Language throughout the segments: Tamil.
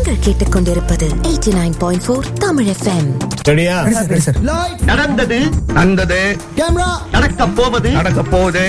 நீங்கள் கேட்டுக்கொண்டிருப்பது 89.4 தமிழ் FM ரெடியா நடந்தது நடந்தது நடக்க போவது நடக்க போகுது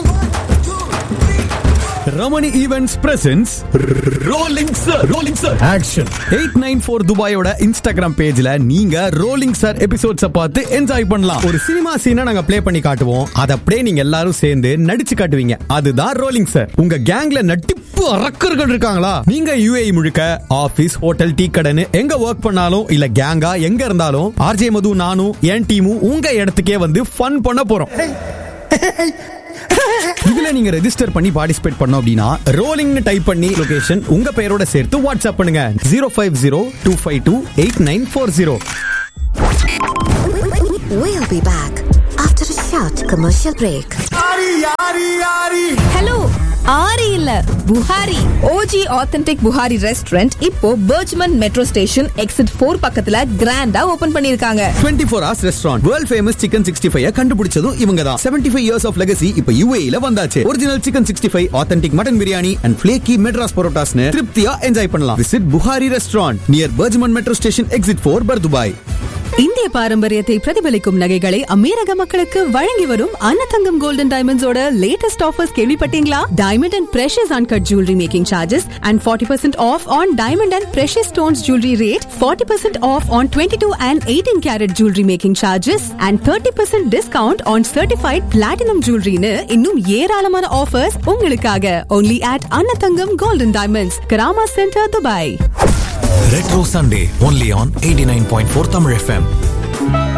Ramani events presents rolling sir rolling sir action eight nine four துபாயோட இன்ஸ்டாகிராம் பேஜ்ல நீங்க ரோலிங் சார் எபிசோட்ஸ பார்த்து என்ஜாய் பண்ணலாம் ஒரு சினிமா சீனை நாங்க ப்ளே பண்ணி காட்டுவோம் அதை அப்படியே நீங்க எல்லாரும் சேர்ந்து நடிச்சு காட்டுவீங்க அதுதான் ரோலிங் சார் உங்க கேங்ல நட்டிப்பு அரக்கர்கள் இருக்காங்களா நீங்க யுஏஇ முழுக்க ஆபீஸ் ஹோட்டல் டீ கடைன்னு எங்க ஒர்க் பண்ணாலும் இல்ல கேங்கா எங்க இருந்தாலும் ஆர்ஜே மது நானும் என் டீமும் உங்க இடத்துக்கே வந்து ஃபன் பண்ண போறோம் இதுல நீங்க ரெஜிஸ்டர் பண்ணி பார்ட்டிசிபேட் பண்ணோம் அப்படின்னா ரோலிங்னு டைப் பண்ணி லொகேஷன் உங்க பெயரோட சேர்த்து வாட்ஸ்அப் பண்ணுங்க zero five zero two five two eight nine four zero We'll be back after a short commercial break. Hello ஆரி இல்ல Buhari OG authentic Buhari restaurant இப்போ Burjuman metro station exit four பக்கத்துல கிராண்டா ஓபன் பண்ணிருக்காங்க twenty four hours restaurant world famous chicken sixty five கண்டுபிடிச்சதும் இவங்க தான் seventy five years of legacy இப்ப யூஏல வந்தாச்சு original chicken sixty five authentic mutton biryani and flaky Madras பரோட்டாஸ்னு திருப்தியா என்ஜாய் பண்ணலாம் visit Bukhari restaurant near Burjuman metro station exit four Bur Dubai இந்திய பாரம்பரியத்தை பிரதிபலிக்கும் நகைகளை அமீரக மக்களுக்கு வழங்கி வரும் அன்னதங்கம் கோல்டன் டைமண்ட்ஸோட லேட்டஸ்ட் ஆஃபர்ஸ் கேள்விப்பட்டீங்களா diamond and precious uncut jewellery making charges and forty percent off on diamond and precious stones jewellery rate forty percent off on twenty two and eighteen carat jewellery making charges and thirty percent discount on certified platinum ஜுவல்லரின்னு இன்னும் ஏராளமான ஆஃபர்ஸ் உங்களுக்காக only at Annathangam golden diamonds Karama centre Dubai Retro Sunday only on 89.4 Tamil FM.